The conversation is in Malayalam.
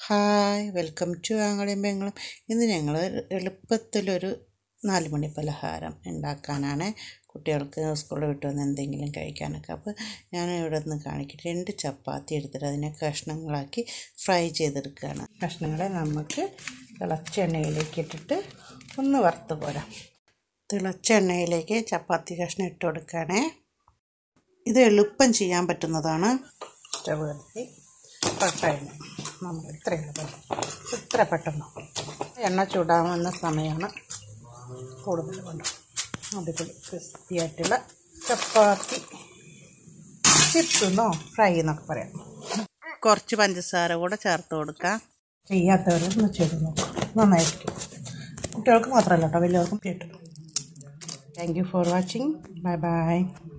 ഹായ് വെൽക്കം ടു ആങ്ങളിയും ബംഗളം ഇന്ന് ഞങ്ങൾ എളുപ്പത്തിലൊരു നാല് മണി പലഹാരം ഉണ്ടാക്കാനാണ് കുട്ടികൾക്ക് സ്കൂളിൽ വിട്ട് വന്ന് എന്തെങ്കിലും കഴിക്കാനൊക്കെ അപ്പോൾ ഞാൻ ഇവിടെ നിന്ന് കാണിക്കട്ടെ രണ്ട് ചപ്പാത്തി എടുത്തിട്ട് അതിനെ കഷ്ണങ്ങളാക്കി ഫ്രൈ ചെയ്തെടുക്കുകയാണ് കഷ്ണങ്ങളെ നമുക്ക് തിളച്ച എണ്ണയിലേക്ക് ഇട്ടിട്ട് ഒന്ന് വറുത്ത് പോരാം തിളച്ച എണ്ണയിലേക്ക് ചപ്പാത്തി കഷ്ണം ഇട്ട് കൊടുക്കുകയാണേ ഇത് എളുപ്പം ചെയ്യാൻ പറ്റുന്നതാണ് സ്റ്റവ് കത്തി പെട്ടെന്ന് നമ്മൾ ഇത്ര എളുപ്പം ഇത്ര പെട്ടെന്ന് എണ്ണ ചൂടാവുന്ന സമയമാണ് കൂടുതൽ കൊണ്ട് അടിപൊളി ക്രിസ്പിയായിട്ടുള്ള ചപ്പാത്തി ചിപ്സ് എന്നോ ഫ്രൈ എന്നൊക്കെ പറയാം കുറച്ച് പഞ്ചസാര കൂടെ ചേർത്ത് കൊടുക്കാം ചെയ്യാത്തവരൊന്ന് ചെയ്ത് നോക്കാം നന്നായിരിക്കും കുട്ടികൾക്ക് മാത്രമല്ല കേട്ടോ വലിയവർക്കും കേട്ടു thank you for watching bye by